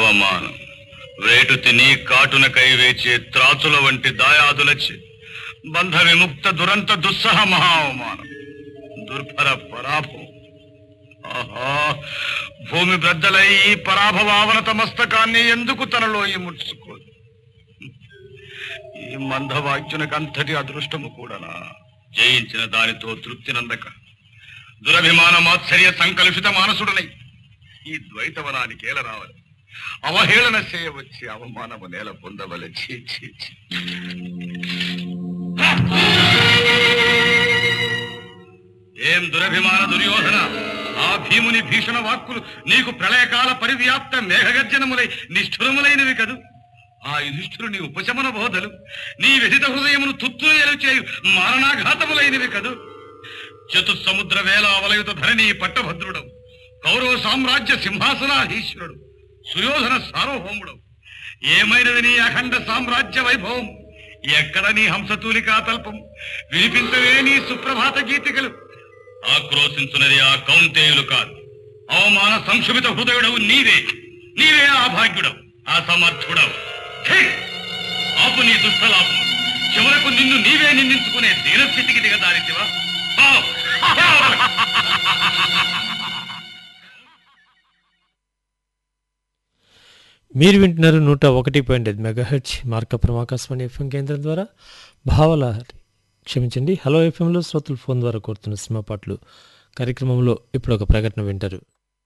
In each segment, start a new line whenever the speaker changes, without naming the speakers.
అవమానం వేటు తిని కాటునకై వేచే త్రాచుల వంటి దాయాదులచి బంధ విముక్త దురంత దుస్సహ మహా అవమానం దుర్భర పరాభవం ఆహా భూమి బ్రద్దలై ఈ పరాభవావనత మస్తకాన్ని ఎందుకు తనలో ఈ ముడుచుకోదు ఈ మందవాక్యునకంతటి అదృష్టము కూడానా జయించిన దానితో తృప్తి నందక దురభిమాన మాత్సర్య సంకలుషిత మానసుడనై ఈ ద్వైతవనానికి ఏల రావాలి అవహేళన చేయవచ్చి అవమానము నేల పొందవలె ఛీ, ఛీ, ఛీ. ఏం దురభిమాన దుర్యోధన ఆ భీముని భీషణ వాక్కులు నీకు ప్రళయకాల పరివ్యాప్త మేఘగర్జనములై నిష్ఠురములైనవి కదు ఆ యుధిష్ఠురుని ఉపశమన బోధలు నీ వ్యధిత హృదయమును తుత్తులు చేయు మారణాఘాతములైనవి కదు చతుస్సముద్ర వేల అవలయుత ధరణి పట్టభద్రుడవు కౌరవ సామ్రాజ్య సింహాసనాధీశ్వరుడు సుయోధన సార్వభౌముడు ఏమైనది నీ అఖండ సామ్రాజ్య వైభవం ఎక్కడ నీ హంసతూలికా తల్పం వినిపించవే నీ సుప్రభాత గీతికలు ఆక్రోశించున్నది ఆ కౌంతేయులు కాదు అవమాన సంక్షుభిత హృదయుడవు నీవే నీవే ఆ భాగ్యుడవు ఆ సమర్థుడవు ఛీ! ఆపు నీ దుష్టలాపం చివరకు నిన్ను నీవే నిందించుకునే దీనస్థితికి దిగదారితివా ఆ! ఆ!
మీరు వింటున్నారు నూట ఒకటి పాయింట్ ఐదు మెగాహెచ్ మార్కపురం ఆకాశవాణి ఎఫ్ఎం కేంద్రం ద్వారా భావలహరి క్షమించండి హలో ఎఫ్ఎంలో శ్రోతలు ఫోన్ ద్వారా కోరుతున్న సినిమా పాటలు కార్యక్రమంలో ఇప్పుడు ఒక ప్రకటన వింటారు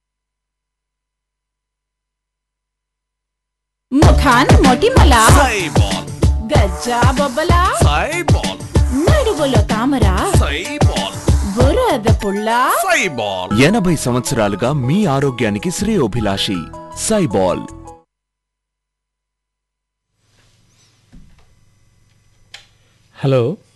ముఖాన్ మొటిమల
సైబాల్
గజ్జా బొబ్బల
సైబాల్
నడువులో తామర
సైబాల్
బురద పుల్ల
సైబాల్
ఎనభై సంవత్సరాలుగా మీ ఆరోగ్యానికి శ్రేయోభిలాషి సైబాల్
హలో